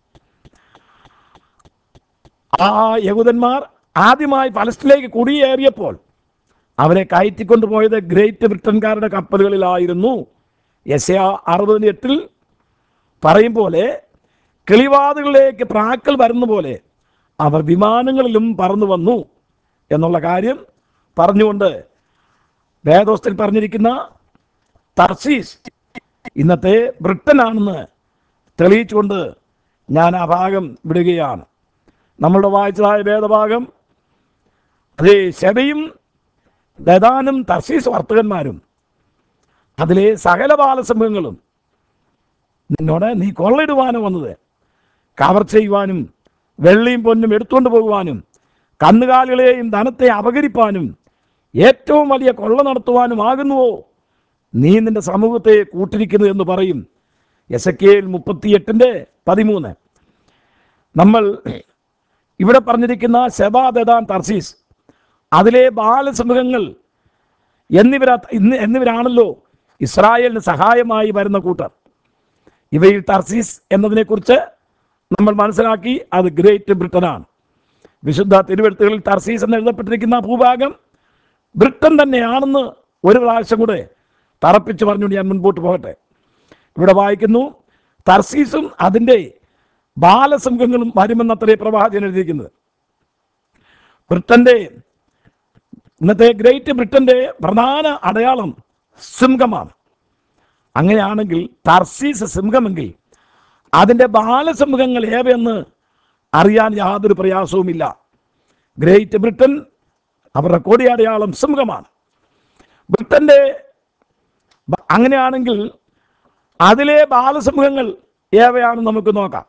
ആ യഹൂദന്മാർ ആദ്യമായി ഫലസ്തീനിലേക്ക് കുടിയേറിയപ്പോൾ അവരെ കയറ്റിക്കൊണ്ടുപോയത് ഗ്രേറ്റ് ബ്രിട്ടൻകാരുടെ കപ്പലുകളിലായിരുന്നു എസ് എ അറുപതിന് എട്ടിൽ പറയും പോലെ കിളിവാതുകളിലേക്ക് പ്രാക്കൾ വരുന്ന പോലെ അവർ വിമാനങ്ങളിലും പറന്നു വന്നു എന്നുള്ള കാര്യം പറഞ്ഞുകൊണ്ട് വേദോസ്തിൽ പറഞ്ഞിരിക്കുന്ന തർസീസ് ഇന്നത്തെ ബ്രിട്ടനാണെന്ന് തെളിയിച്ചുകൊണ്ട് ഞാൻ ആ ഭാഗം വിടുകയാണ് നമ്മളുടെ വായിച്ചതായ വേദഭാഗം അതേ ശബയും ദദാനും തർസീസ് വർത്തകന്മാരും അതിലെ സകല ബാലസമൂഹങ്ങളും നിന്നോട് നീ കൊള്ളയിടുവാനോ വന്നത് കവർ ചെയ്യുവാനും വെള്ളിയും പൊന്നും എടുത്തുകൊണ്ട് പോകുവാനും കന്നുകാലികളെയും ധനത്തെ അപകരിപ്പാനും ഏറ്റവും വലിയ കൊള്ള നടത്തുവാനും ആകുന്നുവോ നീ നിന്റെ സമൂഹത്തെ കൂട്ടിരിക്കുന്നു എന്ന് പറയും എസ് എ മുപ്പത്തിയെട്ടിൻ്റെ പതിമൂന്ന് നമ്മൾ ഇവിടെ പറഞ്ഞിരിക്കുന്ന ശബാദാൻ തർസീസ് അതിലെ ബാലസമൂഹങ്ങൾ എന്നിവരാ ഇന്ന് എന്നിവരാണല്ലോ ഇസ്രായേലിന് സഹായമായി വരുന്ന കൂട്ടർ ഇവയിൽ തർസീസ് എന്നതിനെക്കുറിച്ച് നമ്മൾ മനസ്സിലാക്കി അത് ഗ്രേറ്റ് ബ്രിട്ടനാണ് വിശുദ്ധ തിരുവെഴുത്തുകളിൽ തർസീസ് എന്ന് എഴുതപ്പെട്ടിരിക്കുന്ന ഭൂഭാഗം ബ്രിട്ടൻ തന്നെയാണെന്ന് ഒരു പ്രാവശ്യം കൂടെ തറപ്പിച്ച് പറഞ്ഞുകൊണ്ട് ഞാൻ മുൻപോട്ട് പോകട്ടെ ഇവിടെ വായിക്കുന്നു തർസീസും അതിൻ്റെ ബാലസംഘങ്ങളും വരുമെന്നത്രേ പ്രവാചകൻ എഴുതിയിരിക്കുന്നത് ബ്രിട്ടന്റെ ഇന്നത്തെ ഗ്രേറ്റ് ബ്രിട്ടന്റെ പ്രധാന അടയാളം സിംഹമാണ് അങ്ങനെയാണെങ്കിൽ തർസീസ് സിംഹമെങ്കിൽ അതിൻ്റെ ബാലസംഘങ്ങൾ ഏവയെന്ന് അറിയാൻ യാതൊരു പ്രയാസവുമില്ല ഗ്രേറ്റ് ബ്രിട്ടൻ അവരുടെ കൊടിയടയാളം സിംഹമാണ് ബ്രിട്ടന്റെ ബ- അങ്ങനെയാണെങ്കിൽ അതിലെ ബാലസമൂഹങ്ങൾ ഏവയാണെന്ന് നമുക്ക് നോക്കാം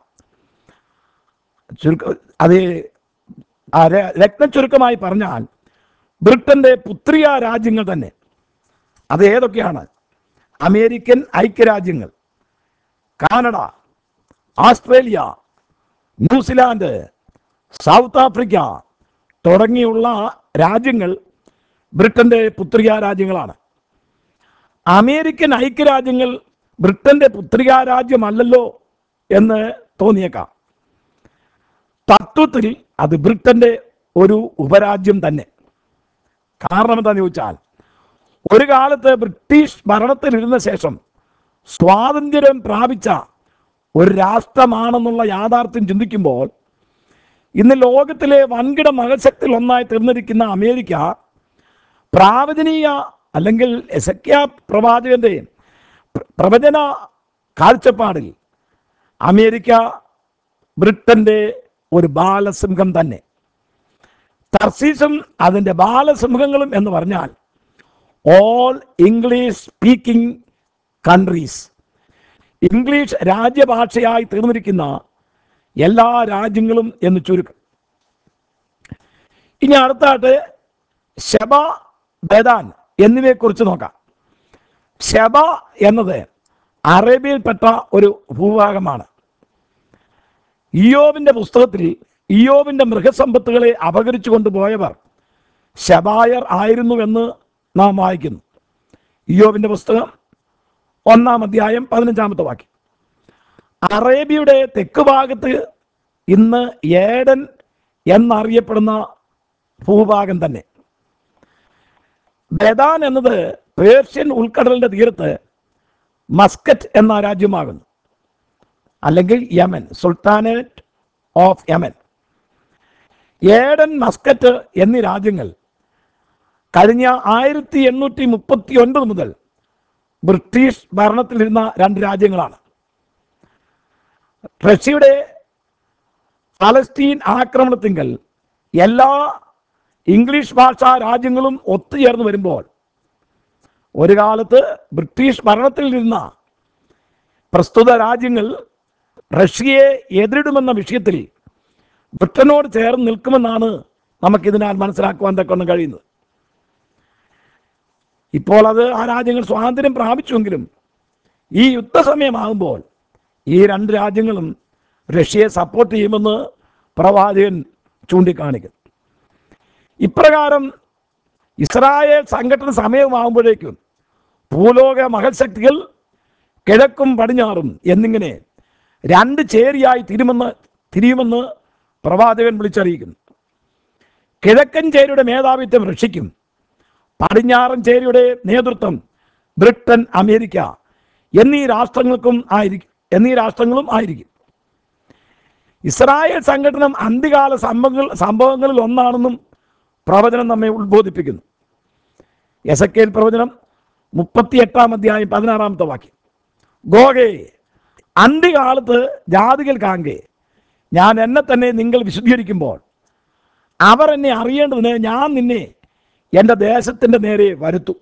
ചുരുക്ക അത് ആ ര- രത്നച്ചുരുക്കമായി പറഞ്ഞാൽ ബ്രിട്ടന്റെ പുത്രിയ രാജ്യങ്ങൾ തന്നെ അത് ഏതൊക്കെയാണ് അമേരിക്കൻ ഐക്യരാജ്യങ്ങൾ Canada Australia New Zealand south Africa തുടങ്ങിയുള്ള രാജ്യങ്ങൾ ബ്രിട്ടന്റെ പുത്രിക രാജ്യങ്ങളാണ് അമേരിക്കൻ ഐക്യരാജ്യങ്ങൾ ബ്രിട്ടന്റെ പുത്രിക രാജ്യമല്ലല്ലോ എന്ന് തോന്നിയേക്കാം തത്വത്തിൽ അത് ബ്രിട്ടന്റെ ഒരു ഉപരാജ്യം തന്നെ കാരണം എന്താണെന്ന് ചോദിച്ചാൽ ഒരു കാലത്ത് ബ്രിട്ടീഷ് ഭരണത്തിലിരുന്ന ശേഷം സ്വാതന്ത്ര്യം പ്രാപിച്ച ഒരു രാഷ്ട്രമാണെന്നുള്ള യാഥാർത്ഥ്യം ചിന്തിക്കുമ്പോൾ ഇന്ന് ലോകത്തിലെ വൻകിട മഹശക്തിയിൽ ഒന്നായി തീർന്നിരിക്കുന്ന അമേരിക്ക പ്രാവചനീയ അല്ലെങ്കിൽ എസക്യ പ്രവാചകന്റെ പ്ര- പ്രവചന കാഴ്ചപ്പാടിൽ അമേരിക്ക ബ്രിട്ടന്റെ ഒരു ബാലസിംഹം തന്നെ തർസീസും അതിൻ്റെ ബാലസിംഹങ്ങളും എന്ന് പറഞ്ഞാൽ all English speaking countries English രാജ്യഭാഷയായി തീർന്നിരിക്കുന്ന എല്ലാ രാജ്യങ്ങളും എന്ന് ചുരുക്കം ഇനി അടുത്തായിട്ട് ശബ ബദാൻ എന്നിവയെക്കുറിച്ച് നോക്കാം ശബ എന്നത് അറേബ്യയിൽപ്പെട്ട ഒരു ഭൂഭാഗമാണ് ഇയോബിന്റെ പുസ്തകത്തിൽ ഇയോബിന്റെ മൃഗസമ്പത്തുകളെ അപകരിച്ചു കൊണ്ടുപോയവർ ശബായർ ആയിരുന്നുവെന്ന് നാം വായിക്കുന്നു ഇയോബിന്റെ പുസ്തകം ഒന്നാം അധ്യായം പതിനഞ്ചാമത്തെ വാക്യം അറേബ്യയുടെ തെക്ക് ഭാഗത്ത് ഇന്ന് ഏഡൻ എന്നറിയപ്പെടുന്ന ഭൂഭാഗം തന്നെ ബദാൻ എന്നത് പേർഷ്യൻ ഉൾക്കടലിന്റെ തീരത്ത് മസ്കറ്റ് എന്ന രാജ്യമാകുന്നു അല്ലെങ്കിൽ Yemen sultanate of Yemen Aden Muscat എന്നീ രാജ്യങ്ങൾ കഴിഞ്ഞ ആയിരത്തി എണ്ണൂറ്റി മുപ്പത്തി ഒൻപത് മുതൽ ബ്രിട്ടീഷ് ഭരണത്തിലിരുന്ന രണ്ട് രാജ്യങ്ങളാണ് റഷ്യയുടെ ഫലസ്തീൻ ആക്രമണത്തിങ്കൽ എല്ലാ ഇംഗ്ലീഷ് ഭാഷാ രാജ്യങ്ങളും ഒത്തുചേർന്ന് വരുമ്പോൾ ഒരു കാലത്ത് ബ്രിട്ടീഷ് ഭരണത്തിലിരുന്ന പ്രസ്തുത രാജ്യങ്ങൾ റഷ്യയെ എതിരിടുമെന്ന വിഷയത്തിൽ ബ്രിട്ടനോട് ചേർന്ന് നിൽക്കുമെന്നാണ് നമുക്കിതിനാൽ മനസ്സിലാക്കുവാൻ തക്കൊണ്ട് കഴിയുന്നത് ഇപ്പോൾ അത് ആ രാജ്യങ്ങൾ സ്വാതന്ത്ര്യം പ്രാപിച്ചുവെങ്കിലും ഈ യുദ്ധസമയമാകുമ്പോൾ ഈ രണ്ട് രാജ്യങ്ങളും റഷ്യയെ സപ്പോർട്ട് ചെയ്യുമെന്ന് പ്രവാചകൻ ചൂണ്ടിക്കാണിക്കുന്നു ഇപ്രകാരം ഇസ്രായേൽ സംഘടന സമയമാകുമ്പോഴേക്കും ഭൂലോക മഹൽശക്തികൾ കിഴക്കും പടിഞ്ഞാറും എന്നിങ്ങനെ രണ്ട് ചേരിയായി തിരുമെന്ന് തിരിയുമെന്ന് പ്രവാചകൻ വിളിച്ചറിയിക്കുന്നു കിഴക്കൻ ചേരിയുടെ മേധാവിത്വം റഷ്യയ്ക്കും പടിഞ്ഞാറൻ ചേരിയുടെ നേതൃത്വം ബ്രിട്ടൻ അമേരിക്ക എന്നീ രാഷ്ട്രങ്ങൾക്കും ആയിരിക്കും എന്നീ രാഷ്ട്രങ്ങളും ആയിരിക്കും ഇസ്രായേൽ സംഘടനം അന്ത്യകാല സംഭവങ്ങൾ സംഭവങ്ങളിൽ ഒന്നാണെന്നും പ്രവചനം നമ്മെ ഉത്ബോധിപ്പിക്കുന്നു എസക്കേൽ പ്രവചനം മുപ്പത്തി എട്ടാം അധ്യായം പതിനാറാമത്തെ വാക്യം ഗോഗേ അന്ത്യകാലത്ത് ജാതികൾ കാങ്കെ ഞാൻ എന്നെ തന്നെ നിങ്ങൾ വിശുദ്ധീകരിക്കുമ്പോൾ അവർ എന്നെ അറിയേണ്ടതിന് ഞാൻ നിന്നെ എൻ്റെ ദേശത്തിൻ്റെ നേരെ വരുത്തും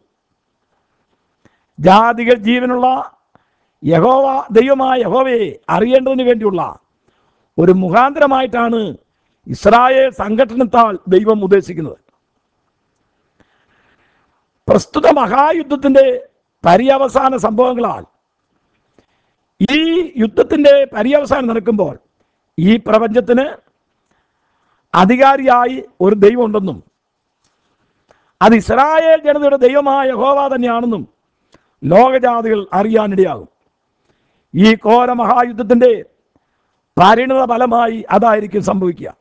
ജാതികൾ ജീവനുള്ള യഹോവ ദൈവമായ യഹോവയെ അറിയേണ്ടതിന് വേണ്ടിയുള്ള ഒരു മുഖാന്തരമായിട്ടാണ് ഇസ്രായേൽ സംഘടനത്താൽ ദൈവം ഉദ്ദേശിക്കുന്നത് പ്രസ്തുത മഹായുദ്ധത്തിൻ്റെ പര്യവസാന സംഭവങ്ങളാൽ ഈ യുദ്ധത്തിൻ്റെ പര്യവസാനം നടക്കുമ്പോൾ ഈ പ്രപഞ്ചത്തിന് അധികാരിയായി ഒരു ദൈവം ഉണ്ടെന്നും അത് ഇസ്രായേൽ ജനതയുടെ ദൈവമായ യഹോവ തന്നെയാണെന്നും ലോകജാതികൾ അറിയാനിടയാകും ഈ ഘോര മഹായുദ്ധത്തിൻ്റെ പരിണിത ഫലമായി അതായിരിക്കും സംഭവിക്കുക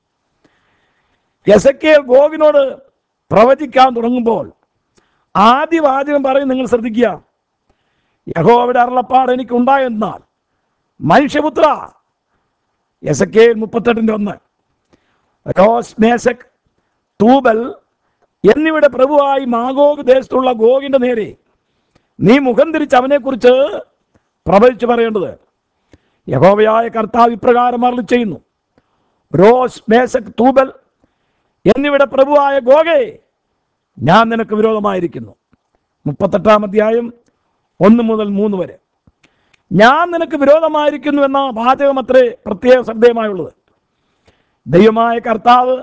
എസക്കേൽ ഗോവിനോട് പ്രവചിക്കാൻ തുടങ്ങുമ്പോൾ ആദ്യ വാചകം പറയും നിങ്ങൾ ശ്രദ്ധിക്കുക യഹോവയുടെ അരുളപ്പാട് എനിക്ക് ഉണ്ടായെന്നാൽ മനുഷ്യപുത്ര എസക്കേൽ മുപ്പത്തെട്ടിൻ്റെ ഒന്ന് രോസ് മേശക് തൂബൽ എന്നിവയുടെ പ്രഭുവായി മാഗോഗ് ദേശത്തുള്ള ഗോഗിന്റെ നേരെ നീ മുഖം തിരിച്ച് അവനെക്കുറിച്ച് പ്രവചിച്ചു പറയേണ്ടത് യഹോവയായ കർത്താവ് ഇപ്രകാരം അരളി ചെയ്യുന്നു റോസ് മേശക് തൂബൽ എന്നിവയുടെ പ്രഭുവായ ഗോഗേ ഞാൻ നിനക്ക് വിരോധമായിരിക്കുന്നു മുപ്പത്തെട്ടാം അധ്യായം ഒന്ന് മുതൽ മൂന്ന് വരെ ഞാൻ നിനക്ക് വിരോധമായിരിക്കുന്നു എന്ന വാചകം അത്രേ പ്രത്യേക ശ്രദ്ധേയമായുള്ളത് ദൈവമായ കർത്താവ്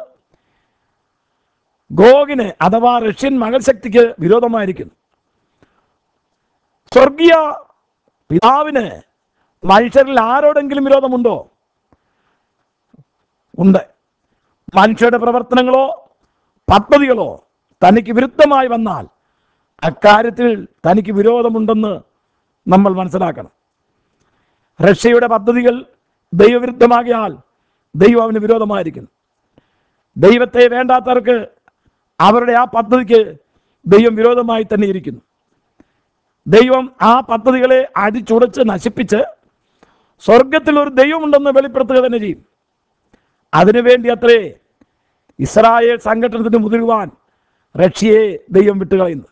ഗോഗിന് അഥവാ റഷ്യൻ മകൾശക്തിക്ക് വിരോധമായിരിക്കുന്നു സ്വർഗീയ പിതാവിന് മനുഷ്യരിൽ ആരോടെങ്കിലും വിരോധമുണ്ടോ ഉണ്ട് മനുഷ്യരുടെ പ്രവർത്തനങ്ങളോ പദ്ധതികളോ തനിക്ക് വിരുദ്ധമായി വന്നാൽ അക്കാര്യത്തിൽ തനിക്ക് വിരോധമുണ്ടെന്ന് നമ്മൾ മനസ്സിലാക്കണം റഷ്യയുടെ പദ്ധതികൾ ദൈവവിരുദ്ധമാകിയാൽ ദൈവം അവന് വിരോധമായിരിക്കുന്നു ദൈവത്തെ വേണ്ടാത്തവർക്ക് അവരുടെ ആ പദ്ധതിക്ക് ദൈവം വിരോധമായി തന്നെ ഇരിക്കുന്നു ദൈവം ആ പദ്ധതികളെ അടിച്ചുടച്ച് നശിപ്പിച്ച് സ്വർഗത്തിൽ ഒരു ദൈവമുണ്ടെന്ന് വെളിപ്പെടുത്തുക തന്നെ ചെയ്യും അതിനുവേണ്ടി അത്രേ ഇസ്രായേൽ സംഘടനത്തിന് മുതിരുവാൻ റഷ്യയെ ദൈവം വിട്ടുകളയുന്നു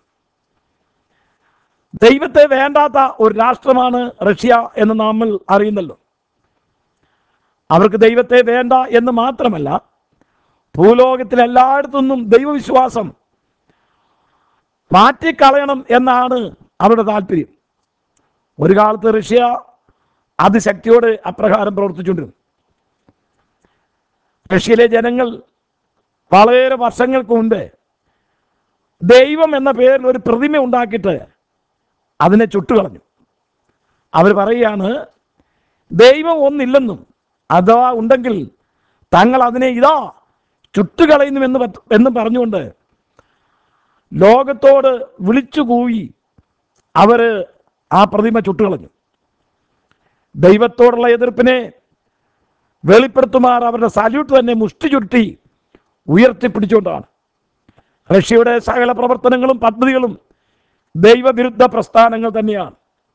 ദൈവത്തെ വേണ്ടാത്ത ഒരു രാഷ്ട്രമാണ് റഷ്യ എന്ന് നമ്മൾ അറിയുന്നല്ലോ അവർക്ക് ദൈവത്തെ വേണ്ട എന്ന് മാത്രമല്ല ഭൂലോകത്തിൽ എല്ലായിടത്തുനിന്നും ദൈവവിശ്വാസം മാറ്റിക്കളയണം എന്നാണ് അവരുടെ താല്പര്യം ഒരു കാലത്ത് റഷ്യ അതിശക്തിയോടെ അപ്രകാരം പ്രവർത്തിച്ചുകൊണ്ടിരുന്നു റഷ്യയിലെ ജനങ്ങൾ വളരെ വർഷങ്ങൾക്ക് മുൻപ് ദൈവം എന്ന പേരിൽ ഒരു പ്രതിമ ഉണ്ടാക്കിയിട്ട് അതിനെ ചുട്ടുകളഞ്ഞു അവർ പറയുകയാണ് ദൈവം ഒന്നില്ലെന്നും അഥവാ ഉണ്ടെങ്കിൽ തങ്ങൾ അതിനെ ഇതാ ചുട്ടുകളയുന്നു എന്ന് പറ്റ- എന്ന് പറഞ്ഞുകൊണ്ട് ലോകത്തോട് വിളിച്ചു കൂവി അവർ ആ പ്രതിമ ചുട്ടുകളഞ്ഞു ദൈവത്തോടുള്ള എതിർപ്പിനെ വെളിപ്പെടുത്തുമാർ അവരുടെ സല്യൂട്ട് തന്നെ മുഷ്ടി ചുരുട്ടി ഉയർത്തിപ്പിടിച്ചുകൊണ്ടാണ് റഷ്യയുടെ സകല പ്രവർത്തനങ്ങളും പദ്ധതികളും ദൈവവിരുദ്ധ പ്രസ്ഥാനങ്ങൾ തന്നെയാണ്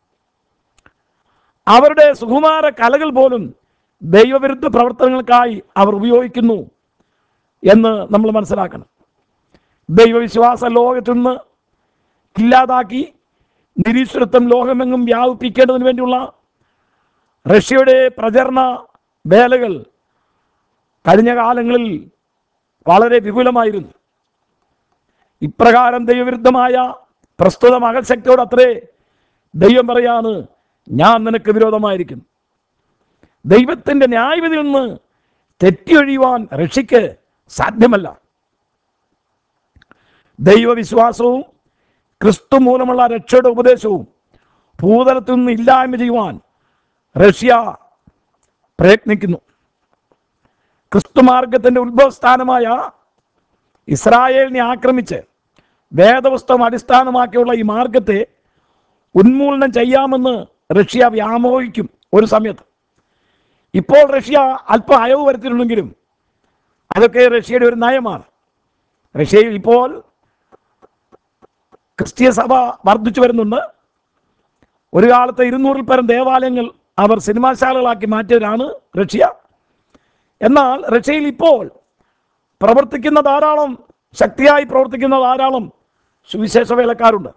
അവരുടെ സുകുമാര കലകൾ പോലും ദൈവവിരുദ്ധ പ്രവർത്തനങ്ങൾക്കായി അവർ ഉപയോഗിക്കുന്നു എന്ന് നമ്മൾ മനസ്സിലാക്കണം ദൈവവിശ്വാസ ലോകത്തു നിന്ന് ഇല്ലാതാക്കി നിരീശ്വരത്വം ലോകമെങ്ങും വ്യാപിപ്പിക്കേണ്ടതിന് വേണ്ടിയുള്ള റഷ്യയുടെ പ്രചരണ വേലകൾ കഴിഞ്ഞ കാലങ്ങളിൽ വളരെ വിപുലമായിരുന്നു ഇപ്രകാരം ദൈവവിരുദ്ധമായ പ്രസ്തുത മകൾ ശക്തിയോട് അത്രേ ദൈവം പറയാണ് ഞാൻ നിനക്ക് വിരോധമായിരിക്കും ദൈവത്തിൻ്റെ ന്യായവിധിയിൽ നിന്ന് തെറ്റിയൊഴിയുവാൻ റഷ്യക്ക് സാധ്യമല്ല ദൈവവിശ്വാസവും ക്രിസ്തു മൂലമുള്ള രക്ഷയുടെ ഉപദേശവും ഭൂതലത്തിൽ നിന്ന് ഇല്ലായ്മ ചെയ്യുവാൻ റഷ്യ പ്രയത്നിക്കുന്നു ക്രിസ്തുമാർഗത്തിൻ്റെ ഉത്ഭവസ്ഥാനമായ ഇസ്രായേലിനെ ആക്രമിച്ച് വേദപുസ്തകം അടിസ്ഥാനമാക്കിയുള്ള ഈ മാർഗത്തെ ഉന്മൂലനം ചെയ്യാമെന്ന് റഷ്യ വ്യാമോഹിക്കും ഒരു സമയത്ത് ഇപ്പോൾ റഷ്യ അല്പം അയവ് വരുത്തിയിട്ടുണ്ടെങ്കിലും അതൊക്കെ റഷ്യയുടെ ഒരു നയമാണ് റഷ്യയിൽ ഇപ്പോൾ ക്രിസ്തീയ സഭ വർദ്ധിച്ചു വരുന്നുണ്ട് ഒരു കാലത്ത് ഇരുന്നൂറിൽ പരം ദേവാലയങ്ങൾ അവർ സിനിമാശാലകളാക്കി മാറ്റിയവരാണ് റഷ്യ എന്നാൽ റഷ്യയിൽ ഇപ്പോൾ പ്രവർത്തിക്കുന്ന ധാരാളം ശക്തിയായി പ്രവർത്തിക്കുന്ന ധാരാളം സുവിശേഷ വേലക്കാരുണ്ട്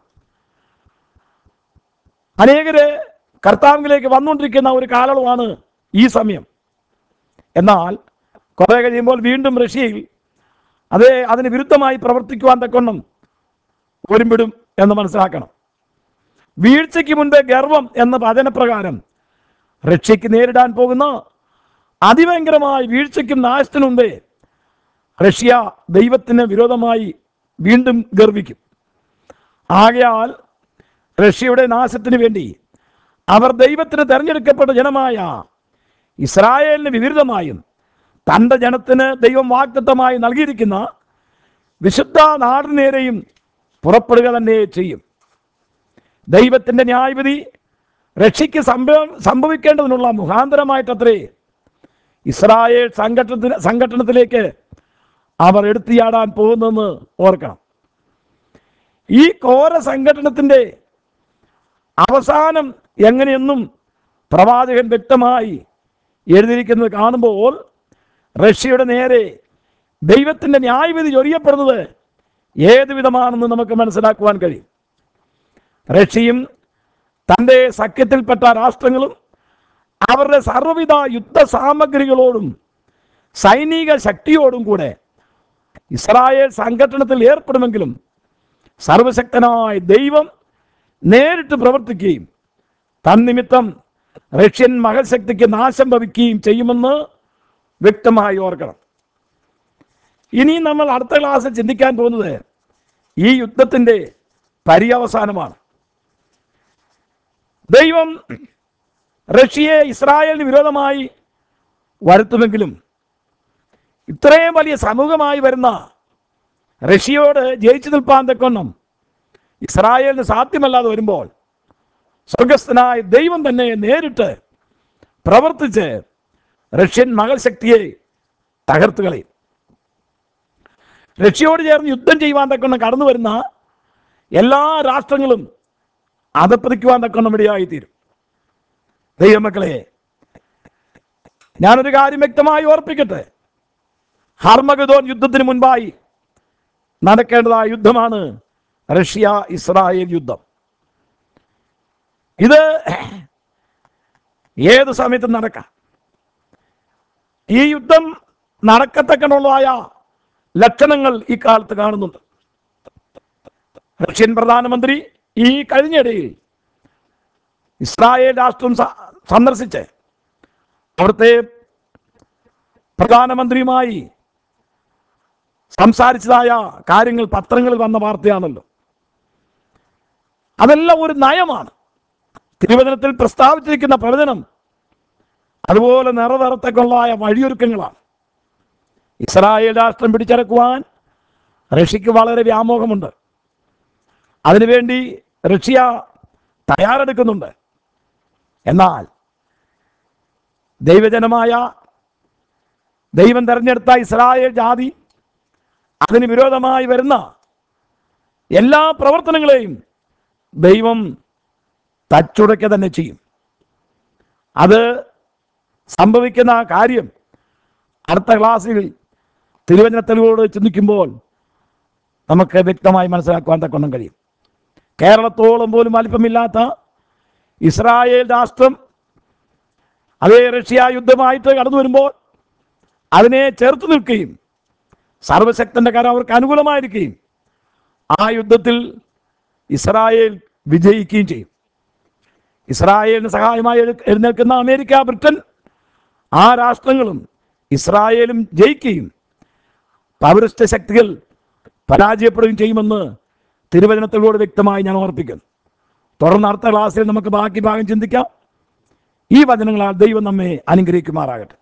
അനേകര് കർത്താവിലേക്ക് വന്നുകൊണ്ടിരിക്കുന്ന ഒരു കാലയളവാണ് ഈ സമയം എന്നാൽ കുറേ കഴിയുമ്പോൾ വീണ്ടും റഷ്യയിൽ അതേ അതിന് വിരുദ്ധമായി പ്രവർത്തിക്കുവാൻ തക്കൊണ്ണം ഒരുമ്പിടും എന്ന് മനസ്സിലാക്കണം വീഴ്ചയ്ക്ക് മുൻപേ ഗർവം എന്ന വചനപ്രകാരം റഷ്യക്ക് നേരിടാൻ പോകുന്ന അതിഭയങ്കരമായ വീഴ്ചയ്ക്കും നാശത്തിനും മുമ്പേ റഷ്യ ദൈവത്തിന് വിരോധമായി വീണ്ടും ഗർവിക്കും ആകയാൽ റഷ്യയുടെ നാശത്തിന് വേണ്ടി അവർ ദൈവത്തിന് തെരഞ്ഞെടുക്കപ്പെട്ട ജനമായ ഇസ്രായേലിന് വിപരീതമായും തൻ്റെ ജനത്തിന് ദൈവം വാക്തത്വമായി നൽകിയിരിക്കുന്ന വിശുദ്ധ നാടിന് നേരെയും പുറപ്പെടുക തന്നെ ചെയ്യും ദൈവത്തിൻ്റെ ന്യായവിധി രക്ഷയ്ക്ക് സംഭവ സംഭവിക്കേണ്ടതിനുള്ള മുഖാന്തരമായിട്ടത്രേ ഇസ്രായേൽ സംഘടനത്തിന് സംഘടനത്തിലേക്ക് അവർ എടുത്തിയാടാൻ പോകുന്നെന്ന് ഓർക്കണം ഈ ഘോര സംഘടനത്തിൻ്റെ അവസാനം എങ്ങനെയെന്നും പ്രവാചകൻ വ്യക്തമായി എഴുതിയിരിക്കുന്നത് കാണുമ്പോൾ റഷ്യയുടെ നേരെ ദൈവത്തിൻ്റെ ന്യായവിധി ചൊരിയപ്പെടുന്നത് ഏത് വിധമാണെന്ന് നമുക്ക് മനസ്സിലാക്കുവാൻ കഴിയും റഷ്യയും തൻ്റെ സഖ്യത്തിൽപ്പെട്ട രാഷ്ട്രങ്ങളും അവരുടെ സർവ്വവിധ യുദ്ധ സാമഗ്രികളോടും സൈനിക ശക്തിയോടും കൂടെ ഇസ്രായേൽ സംഘടനത്തിൽ ഏർപ്പെടുമെങ്കിലും സർവശക്തനായ ദൈവം നേരിട്ട് പ്രവർത്തിക്കുകയും തന്നിമിത്തം റഷ്യൻ മഹശക്തിക്ക് നാശം ഭവിക്കുകയും ചെയ്യുമെന്ന് വ്യക്തമായി ഓർക്കണം ഇനി നമ്മൾ അടുത്ത ക്ലാസ്സിൽ ചിന്തിക്കാൻ പോകുന്നത് ഈ യുദ്ധത്തിൻ്റെ പര്യവസാനമാണ് ദൈവം റഷ്യയെ ഇസ്രായേലിന് വിരോധമായി വരുത്തുമെങ്കിലും ഇത്രയും വലിയ സമൂഹമായി വരുന്ന റഷ്യയോട് ജയിച്ചു നിൽപ്പാൻ തക്കൊന്നും ഇസ്രായേലിന് സാധ്യമല്ലാതെ വരുമ്പോൾ സ്വർഗസ്ഥനായ ദൈവം തന്നെ നേരിട്ട് പ്രവർത്തിച്ച് റഷ്യൻ മകൾ ശക്തിയെ തകർത്ത് കളയും റഷ്യയോട് ചേർന്ന് യുദ്ധം ചെയ്യുവാൻ തക്കൊണ്ണം കടന്നു വരുന്ന എല്ലാ രാഷ്ട്രങ്ങളും അതപ്പതിക്കുവാൻ തക്കൊണ്ണം ഇടയായിത്തീരും ദൈവമക്കളെ ഞാനൊരു കാര്യം വ്യക്തമായി ഓർപ്പിക്കട്ടെ ഹർമഗദോൻ യുദ്ധത്തിന് മുൻപായി നടക്കേണ്ടതായ യുദ്ധമാണ് റഷ്യ ഇസ്രായേൽ യുദ്ധം ഇത് ഏത് സമയത്തും നടക്കാം ഈ യുദ്ധം നടക്കത്തക്കനുള്ളതായ ലക്ഷണങ്ങൾ ഈ കാലത്ത് കാണുന്നുണ്ട് റഷ്യൻ പ്രധാനമന്ത്രി ഈ കഴിഞ്ഞിടയിൽ ഇസ്രായേൽ രാഷ്ട്രം സ- സന്ദർശിച്ച് അവിടുത്തെ പ്രധാനമന്ത്രിയുമായി സംസാരിച്ചതായ കാര്യങ്ങൾ പത്രങ്ങളിൽ വന്ന വാർത്തയാണല്ലോ അതെല്ലാം ഒരു നയമാണ് തിരുവചനത്തിൽ പ്രസ്താവിച്ചിരിക്കുന്ന പ്രവചനം അതുപോലെ നിറവേറത്തക്കുള്ളതായ വഴിയൊരുക്കങ്ങളാണ് ഇസ്രായേൽ രാഷ്ട്രം പിടിച്ചടക്കുവാൻ റഷ്യക്ക് വളരെ വ്യാമോഹമുണ്ട് അതിനുവേണ്ടി റഷ്യ തയ്യാറെടുക്കുന്നുണ്ട് എന്നാൽ ദൈവജനമായ ദൈവം തെരഞ്ഞെടുത്ത ഇസ്രായേൽ ജാതി അതിന് വിരോധമായി വരുന്ന എല്ലാ പ്രവർത്തനങ്ങളെയും ദൈവം തച്ചുടയ്ക്ക തന്നെ ചെയ്യും അത് സംഭവിക്കുന്ന ആ കാര്യം അടുത്ത ക്ലാസ്സിൽ തിരുവചനത്തിലൂടെ ചിന്തിക്കുമ്പോൾ നമുക്ക് വ്യക്തമായി മനസ്സിലാക്കുവാൻ തക്കൊണ്ണം കഴിയും കേരളത്തോളം പോലും അല്പമില്ലാത്ത ഇസ്രായേൽ രാഷ്ട്രം അതേ റഷ്യ യുദ്ധമായിട്ട് കടന്നു വരുമ്പോൾ അതിനെ ചേർത്ത് നിൽക്കുകയും സർവശക്തന്റെ കരം അവർക്ക് അനുകൂലമായിരിക്കുകയും ആ യുദ്ധത്തിൽ ഇസ്രായേൽ വിജയിക്കുകയും ചെയ്യും ഇസ്രായേലിന് സഹായമായി എഴു- എഴുന്നേൽക്കുന്ന അമേരിക്ക ബ്രിട്ടൻ ആ രാഷ്ട്രങ്ങളും ഇസ്രായേലും ജയിക്കുകയും പൗരസ്ത്യ ശക്തികൾ പരാജയപ്പെടുകയും ചെയ്യുമെന്ന് തിരുവചനത്തിലൂടെ വ്യക്തമായി ഞാൻ ഓർപ്പിക്കുന്നു തുടർന്ന് അടുത്ത ക്ലാസ്സിൽ നമുക്ക് ബാക്കി ഭാഗം ചിന്തിക്കാം ഈ വചനങ്ങളാൽ ദൈവം നമ്മെ അനുഗ്രഹിക്കുമാറാകട്ടെ